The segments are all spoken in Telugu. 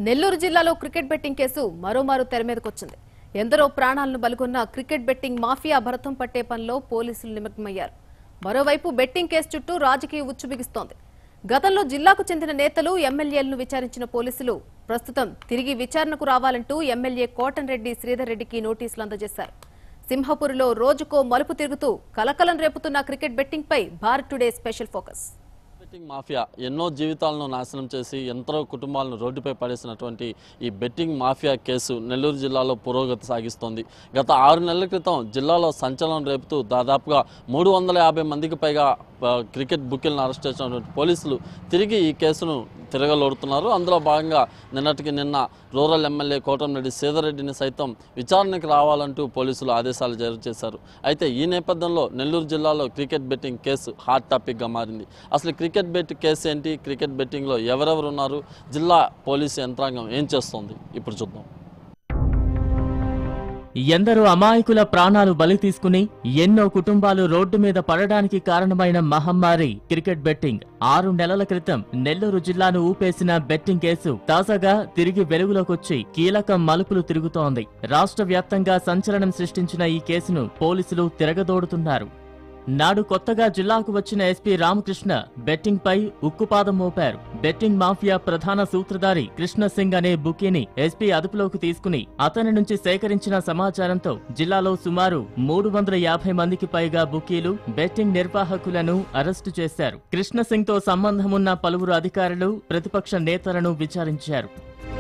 నెల్లూరు జిల్లాలో క్రికెట్ బెట్టింగ్ కేసు మరోమారు తెర మీదకొచ్చింది ఎందరో ప్రాణాలను బలిగొన్న క్రికెట్ బెట్టింగ్ మాఫియా భరతం పట్టే పనిలో పోలీసులు నిమగ్నమయ్యారు మరోవైపు బెట్టింగ్ కేసు చుట్టూ రాజకీయ ఉచ్చు బిగుస్తోంది గతంలో జిల్లాకు చెందిన నేతలు ఎమ్మెల్యేలను విచారించిన పోలీసులు ప్రస్తుతం తిరిగి విచారణకు రావాలంటూ ఎమ్మెల్యే కోటన్ రెడ్డి శ్రీధర్ రెడ్డికి నోటీసులు అందజేశారు సింహపురిలో రోజుకో మలుపు తిరుగుతూ కలకలం రేపుతున్న క్రికెట్ బెట్టింగ్ పై Bharat today special focus betting mafia ఎన్నో జీవితాలను నాశనం చేసి ఎంతో కుటుంబాలను రోడ్డుపై పడేసినటువంటి ఈ బెట్టింగ్ మాఫియా కేసు నెల్లూరు జిల్లాలో పురోగతి సాగిస్తోంది గత ఆరు నెలల క్రితం జిల్లాలో సంచలనం రేపుతూ దాదాపుగా మూడు వందల యాభై మందికి పైగా ఆ, క్రికెట్ బుక్కిలను అరెస్ట్ చేసినటువంటి పోలీసులు తిరిగి ఈ కేసును తిరగలోడుతున్నారు అందులో భాగంగా నిన్నటికి నిన్న రూరల్ ఎమ్మెల్యే కోటంరెడ్డి సీతారెడ్డిని సైతం విచారణకు రావాలంటూ పోలీసులు ఆదేశాలు జారీ చేశారు అయితే ఈ నేపథ్యంలో నెల్లూరు జిల్లాలో క్రికెట్ బెట్టింగ్ కేసు హాట్ టాపిక్గా మారింది అసలు క్రికెట్ బెట్ కేసు ఏంటి క్రికెట్ బెట్టింగ్లో ఎవరెవరు ఉన్నారు జిల్లా పోలీసు యంత్రాంగం ఏం చేస్తోంది ఇప్పుడు చూద్దాం ఎందరో అమాయకుల ప్రాణాలు బలి తీసుకుని ఎన్నో కుటుంబాలు రోడ్డు మీద పడడానికి కారణమైన మహమ్మారి క్రికెట్ బెట్టింగ్ ఆరు నెలల క్రితం నెల్లూరు జిల్లాను ఊపేసిన బెట్టింగ్ కేసు తాజాగా తిరిగి వెలుగులోకొచ్చి కీలక మలుపులు తిరుగుతోంది రాష్ట్ర వ్యాప్తంగా సంచలనం సృష్టించిన ఈ కేసును పోలీసులు తిరగదోడుతున్నారు నాడు కొత్తగా జిల్లాకు వచ్చిన ఎస్పీ రామకృష్ణ బెట్టింగ్ పై ఉక్కుపాదం మోపారు బెట్టింగ్ మాఫియా ప్రధాన సూత్రధారి కృష్ణ సింగ్ అనే బుకీని ఎస్పీ అదుపులోకి తీసుకుని అతని నుంచి సేకరించిన సమాచారంతో జిల్లాలో సుమారు మూడు వందల యాభై మందికి పైగా బుకీలు బెట్టింగ్ నిర్వాహకులను అరెస్టు చేశారు కృష్ణ సింగ్ తో సంబంధమున్న పలువురు అధికారులు ప్రతిపక్ష నేతలను విచారించారు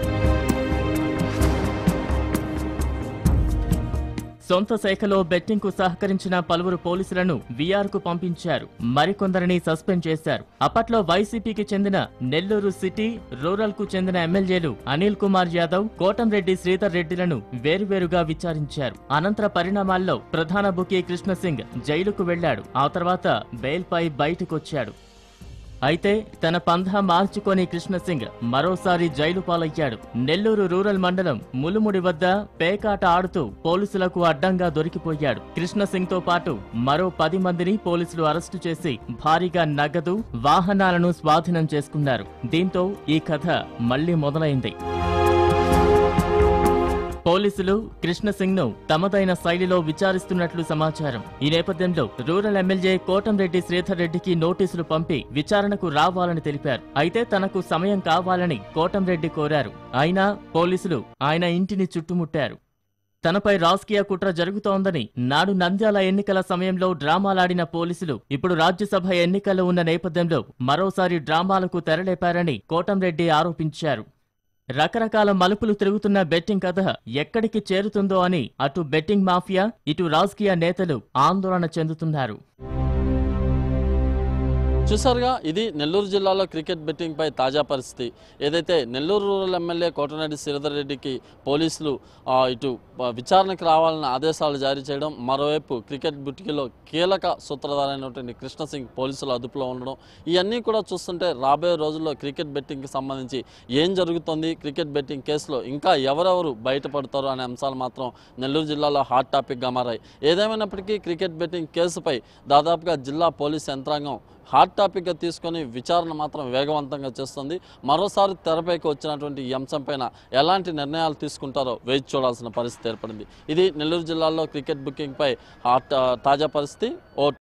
సొంత శాఖలో బెట్టింగ్ కు సహకరించిన పలువురు పోలీసులను విఆర్ కు పంపించారు మరికొందరిని సస్పెండ్ చేశారు అప్పట్లో వైసీపీకి చెందిన నెల్లూరు సిటీ రూరల్ కు చెందిన ఎమ్మెల్యేలు అనిల్ కుమార్ యాదవ్ కోటంరెడ్డి శ్రీధర్ రెడ్డిలను వేరువేరుగా విచారించారు అనంతర పరిణామాల్లో ప్రధాన బుకీ కృష్ణ సింగ్ జైలుకు వెళ్లాడు ఆ తర్వాత బెయిల్పై బయటకొచ్చాడు అయితే తన పంధా మార్చుకొని కృష్ణసింగ్ మరోసారి జైలు పాలయ్యాడు నెల్లూరు రూరల్ మండలం ములుముడి వద్ద పేకాట ఆడుతూ పోలీసులకు అడ్డంగా దొరికిపోయాడు కృష్ణసింగ్ తో పాటు మరో పది మందిని పోలీసులు అరెస్టు చేసి భారీగా నగదు వాహనాలను స్వాధీనం చేసుకున్నారు దీంతో ఈ కథ మళ్లీ మొదలైంది పోలీసులు కృష్ణసింగ్ ను తమదైన శైలిలో విచారిస్తున్నట్లు సమాచారం ఈ నేపథ్యంలో రూరల్ ఎమ్మెల్యే కోటంరెడ్డి శ్రీధర్ రెడ్డికి నోటీసులు పంపి విచారణకు రావాలని తెలిపారు అయితే తనకు సమయం కావాలని కోటంరెడ్డి కోరారు అయినా పోలీసులు ఆయన ఇంటిని చుట్టుముట్టారు తనపై రాజకీయ కుట్ర జరుగుతోందని నాడు నంద్యాల ఎన్నికల సమయంలో డ్రామాలాడిన పోలీసులు ఇప్పుడు రాజ్యసభ ఎన్నికలు ఉన్న నేపథ్యంలో మరోసారి డ్రామాలకు తెరలేపారని కోటంరెడ్డి ఆరోపించారు రకరకాల మలుపులు తిరుగుతున్న బెట్టింగ్ కథ ఎక్కడికి చేరుతుందో అని అటు బెట్టింగ్ మాఫియా ఇటు రాజకీయ నేతలు ఆందోళన చెందుతున్నారు చూసారుగా ఇది నెల్లూరు జిల్లాలో క్రికెట్ బెట్టింగ్ పై తాజా పరిస్థితి ఏదైతే నెల్లూరు రూరల్ ఎమ్మెల్యే కోటరెడ్డి శ్రీధర్ రెడ్డికి పోలీసులు ఆ, ఇటు ఆ, విచారణకు రావాలని ఆదేశాలు జారీ చేయడం మరోవైపు క్రికెట్ బుట్టికిలో కీలక సూత్రధారైనటువంటి కృష్ణ సింగ్ పోలీసుల అదుపులో ఉండడం ఇవన్నీ కూడా చూస్తుంటే రాబోయే రోజుల్లో క్రికెట్ బెట్టింగ్కి సంబంధించి ఏం జరుగుతుంది క్రికెట్ బెట్టింగ్ కేసులో ఇంకా ఎవరెవరు బయటపడతారు అనే అంశాలు మాత్రం నెల్లూరు జిల్లాలో హాట్ టాపిక్గా మారాయి ఏదేమైనప్పటికీ క్రికెట్ బెట్టింగ్ కేసుపై దాదాపుగా జిల్లా పోలీస్ యంత్రాంగం హాట్ టాపిక్గా తీసుకొని విచారణ మాత్రం వేగవంతంగా చేస్తుంది మరోసారి తెరపైకి వచ్చినటువంటి ఈ అంశంపైన ఎలాంటి నిర్ణయాలు తీసుకుంటారో వేచి చూడాల్సిన పరిస్థితి ఏర్పడింది ఇది నెల్లూరు జిల్లాలో క్రికెట్ బుకింగ్పై హాట్ తాజా పరిస్థితి ఓ